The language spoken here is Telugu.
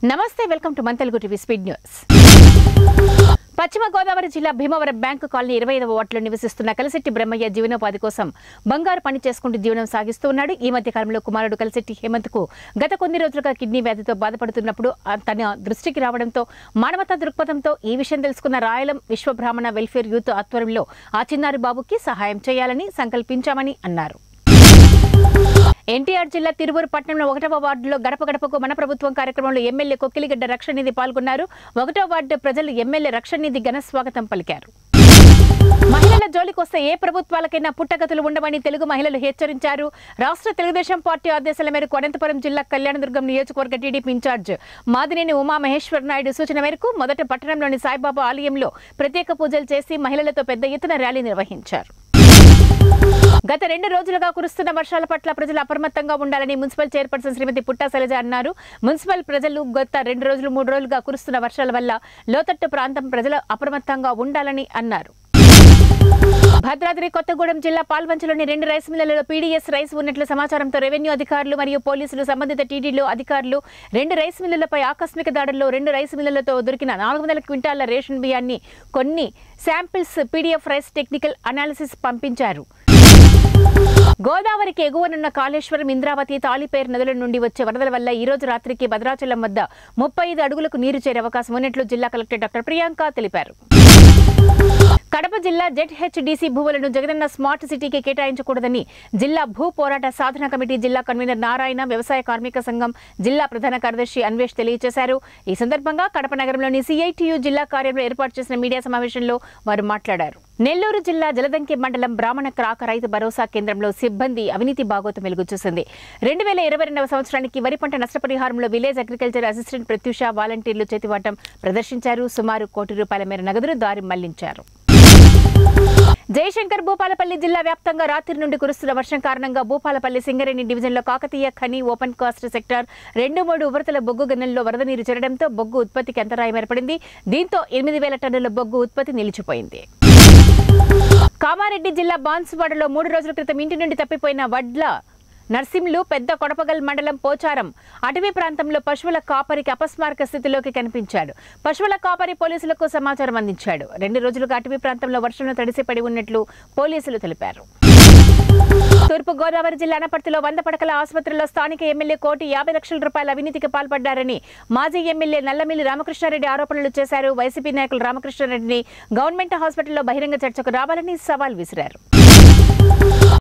నమస్తే వెల్కమ్ టు మన తెలుగు టీవీ స్పీడ్ న్యూస్ పశ్చిమ గోదావరి జిల్లా భీమవరం బ్యాంకు కాలనీ ఇరవై ఐదవ వార్డులో నివసిస్తున్న కలిశెట్టి బ్రహ్మయ్య జీవనోపాధి కోసం బంగారు పని చేసుకుంటూ జీవనం సాగిస్తూ ఉన్నాడు ఈ మధ్య కాలంలో కుమారుడు కలిశెట్టి హేమంత్ కు గత కొన్ని రోజులుగా కిడ్నీ వ్యాధితో బాధపడుతున్నప్పుడు ఆ తన దృష్టికి రావడంతో మానవతా దృక్పథంతో ఈ విషయం తెలుసుకున్న రాయలం విశ్వబ్రాహ్మణ వెల్ఫేర్ యూత్ ఆధ్వర్యంలో ఆ చిన్నారి బాబుకి సహాయం చేయాలని సంకల్పించామని అన్నారు ఎన్టీఆర్ జిల్లా తిరువూరు పట్టణంలో ఒకటవ వార్డులో గడప గడపకు మన ప్రభుత్వం కార్యక్రమంలో ఎమ్మెల్యే కొక్కిలిగడ్డ రక్షణ నిధి పాల్గొన్నారు ఒకటో వార్డు ప్రజలు ఎమ్మెల్యే రక్షణ నిధి ఘన స్వాగతం పలికారు మహిళల జోలికొస్తే ఏ ప్రభుత్వాలకైనా పుట్టగతులు ఉండవని తెలుగు మహిళలు హెచ్చరించారు రాష్ట్ర తెలుగుదేశం పార్టీ ఆదేశాల మేరకు అనంతపురం జిల్లా కళ్యాణదుర్గం నియోజకవర్గ టీడీపీ ఇన్ఛార్జ్ మాదినేని ఉమా మహేశ్వర్ నాయుడు సూచన మేరకు మొదట పట్టణంలోని సాయిబాబా ఆలయంలో ప్రత్యేక పూజలు చేసి మహిళలతో పెద్ద ఎత్తున ర్యాలీ నిర్వహించారు గత రెండు రోజులుగా కురుస్తున్న వర్షాల పట్ల ప్రజలు అప్రమత్తంగా ఉండాలని మున్సిపల్ చైర్పర్సన్ శ్రీమతి పుట్టా శైలజ అన్నారు మున్సిపల్ ప్రజలు గత రెండు రోజులు మూడు రోజులుగా కురుస్తున్న వర్షాల వల్ల లోతట్టు ప్రాంతం ప్రజలు అప్రమత్తంగా ఉండాలని అన్నారు భద్రాద్రి కొత్తగూడెం జిల్లా పాల్వంచలోని రెండు రైస్ మిల్లులలో పీడీఎస్ రైస్ ఉన్నట్లు సమాచారంతో రెవెన్యూ అధికారులు మరియు పోలీసులు సంబంధిత టీడీలు అధికారులు రెండు రైస్ మిల్లులపై ఆకస్మిక దాడుల్లో రెండు రైస్ మిల్లులతో దొరికిన నాలుగు వందల క్వింటాల రేషన్ బియ్యాన్ని కొన్ని samples PDF rice technical analysis పంపించారు గోదావరికి ఎగువనున్న కాళేశ్వరం ఇంద్రావతి తాళిపేరు నదుల నుండి వచ్చే వరదల వల్ల ఈ రోజు రాత్రికి భద్రాచలం వద్ద ముప్పై ఐదు అడుగులకు నీరు చేరే అవకాశం ఉన్నట్లు జిల్లా కలెక్టర్ డాక్టర్ ప్రియాంక తెలిపారు కడప జిల్లా జెడ్హెచ్డిసి భూములను జగనన్న స్మార్ట్ సిటీకి కేటాయించకూడదని జిల్లా భూ పోరాట సాధన కమిటీ జిల్లా కన్వీనర్ నారాయణ వ్యవసాయ కార్మిక సంఘం జిల్లా ప్రధాన కార్యదర్శి అన్వేష్ తెలియజేశారు ఈ సందర్భంగా కడప నగరంలోని సిఐటియు జిల్లా కార్యాలయంలో ఏర్పాటు చేసిన మీడియా సమావేశంలో వారు మాట్లాడారు నెల్లూరు జిల్లా జలదంకి మండలం బ్రాహ్మణ క్రాక రైతు భరోసా కేంద్రంలో సిబ్బంది అవినీతి బాగోతం వెలుగు చూసింది రెండు వేల ఇరవై రెండవ సంవత్సరానికి వరి పంట నష్టపరిహారంలో విలేజ్ అగ్రికల్చర్ అసిస్టెంట్ ప్రత్యూష వాలంటీర్లు చేతివాటం ప్రదర్శించారు సుమారు కోటి రూపాయల మేర నగదును దారి మళ్లించారు జయశంకర్ భూపాలపల్లి జిల్లా వ్యాప్తంగా రాత్రి నుండి కురుస్తున్న వర్షం కారణంగా భూపాలపల్లి సింగరేణి డివిజన్లో Kakatiya Khani open cast sector రెండు మూడు ఉపరితల బొగ్గు గనుల్లో వరద నీరు చేరడంతో బొగ్గు ఉత్పత్తికి అంతరాయం ఏర్పడింది దీంతో ఎనిమిది వేల టన్నుల బొగ్గు ఉత్పత్తి నిలిచిపోయింది కామారెడ్డి జిల్లా బాన్సువాడలో మూడు రోజుల క్రితం ఇంటి నుండి తప్పిపోయిన వడ్ల నర్సింలు పెద్ద కొడపగల్ మండలం పోచారం అటవీ ప్రాంతంలో పశువుల కాపరికి అపస్మారక స్థితిలోకి కనిపించాడు పశువుల కాపరి పోలీసులకు సమాచారం అందించాడు రెండు రోజులుగా అటవీ ప్రాంతంలో వర్షంలో తడిసిపడి ఉన్నట్లు పోలీసులు తెలిపారు తూర్పు గోదావరి జిల్లా అనపర్తిలో వంద పడకల ఆసుపత్రిలో స్థానిక ఎమ్మెల్యే కోటి యాభై లక్షల రూపాయల అవినీతికి పాల్పడ్డారని మాజీ ఎమ్మెల్యే నల్లమిల్లి రామకృష్ణారెడ్డి ఆరోపణలు చేశారు వైసీపీ నాయకులు రామకృష్ణారెడ్డిని గవర్నమెంట్ హాస్పిటల్లో బహిరంగ చర్చకు రావాలని సవాల్ విసిరారు